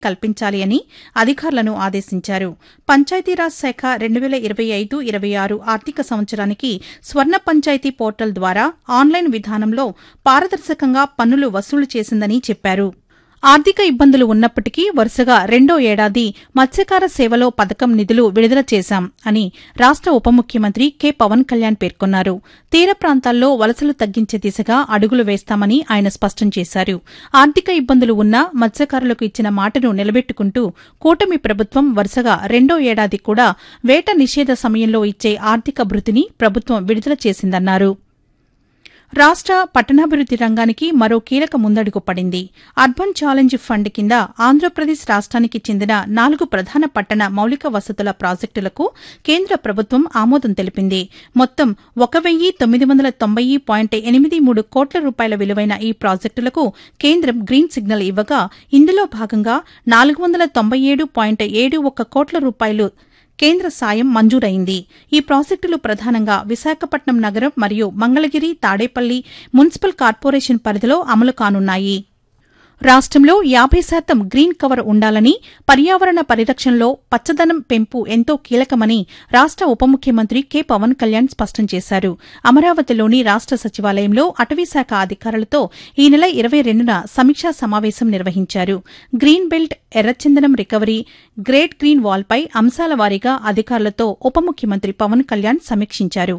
కల్పించాలి అని అధికారులను ఆదేశించారు పంచాయతీరాజ్ శాఖ రెండు వేల ఇరవై ఐదు ఇరవై ఆరు ఆర్థిక సంవత్సరానికి స్వర్ణ పంచాయతీ పోర్టల్ ద్వారా ఆన్లైన్ విధానంలో పారదర్శకంగా పన్నులు వసూలు చేసిందని చెప్పారు ఆర్థిక ఇబ్బందులు ఉన్నప్పటికీ వరుసగా రెండో ఏడాది మత్స్యకార సేవలో పథకం నిధులు విడుదల చేశాం అని రాష్ట ఉప ముఖ్యమంత్రి కె పవన్ కళ్యాణ్ పేర్కొన్నారు తీర ప్రాంతాల్లో వలసలు తగ్గించే దిశగా అడుగులు వేస్తామని ఆయన స్పష్టం చేశారు ఆర్థిక ఇబ్బందులు ఉన్నా మత్స్యకారులకు ఇచ్చిన మాటను నిలబెట్టుకుంటూ కూటమి ప్రభుత్వం వరుసగా రెండో ఏడాది కూడా వేట నిషేధ సమయంలో ఇచ్చే ఆర్థిక భృతిని ప్రభుత్వం విడుదల చేసిందన్నారు రాష్ట పట్టణాభివృద్ది రంగానికి మరో కీలక ముందడుగు పడింది అర్బన్ ఛాలెంజ్ ఫండ్ కింద ఆంధ్రప్రదేశ్ రాష్ట్రానికి చెందిన నాలుగు ప్రధాన పట్టణ మౌలిక వసతుల ప్రాజెక్టులకు కేంద్ర ప్రభుత్వం ఆమోదం తెలిపింది మొత్తం ఒక వెయ్యి తొమ్మిది వందల తొంభై పాయింట్ ఎనిమిది మూడు కోట్ల రూపాయల విలువైన ఈ ప్రాజెక్టులకు కేంద్రం గ్రీన్ సిగ్నల్ ఇవ్వగా ఇందులో భాగంగా నాలుగు వందల తొంభై ఏడు పాయింట్ ఏడు ఒక్క కోట్ల రూపాయలు కేంద్ర సాయం మంజూరైంది ఈ ప్రాజెక్టులు ప్రధానంగా విశాఖపట్నం నగరం మరియు మంగళగిరి తాడేపల్లి మున్సిపల్ కార్పొరేషన్ పరిధిలో అమలు కానున్నాయి రాష్ట్రంలో యాభై శాతం గ్రీన్ కవర్ ఉండాలని పర్యావరణ పరిరక్షణలో పచ్చదనం పెంపు ఎంతో కీలకమని రాష్ట ఉప ముఖ్యమంత్రి కె పవన్ కళ్యాణ్ స్పష్టం చేశారు అమరావతిలోని రాష్ట సచివాలయంలో అటవీశాఖ అధికారులతో ఈ నెల ఇరవై రెండున సమీక్షా సమావేశం నిర్వహించారు గ్రీన్ బెల్ట్ ఎర్రచందనం రికవరీ గ్రేట్ గ్రీన్ వాల్పై అంశాల వారీగా అధికారులతో ఉప ముఖ్యమంత్రి పవన్ కళ్యాణ్ సమీక్షించారు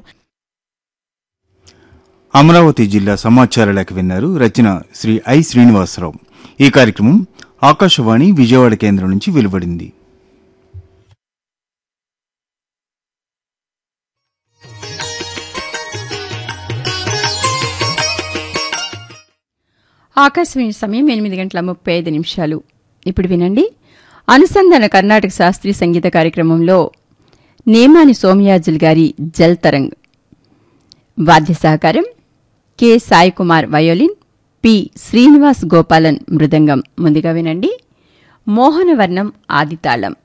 అమరావతి జిల్లా సమాచార లేఖ విన్నారు రచన శ్రీ ఐ శ్రీనివాసరావు ఈ కార్యక్రమం ఆకాశవాణి విజయవాడ కేంద్రం నుంచి వెలువడింది ఆకాశవాణి సమయం ఎనిమిది గంటల ముప్పై ఐదు నిమిషాలు ఇప్పుడు వినండి అనుసంధాన కర్ణాటక శాస్త్రీయ సంగీత కార్యక్రమంలో నేమాని సోమయాజుల్ గారి జల్ తరంగ్ వాద్య సహకారం K Sai Kumar violin P Srinivas Gopalan మృదంగం ముందుగా వినండి మోహనవర్ణం ఆదితాళం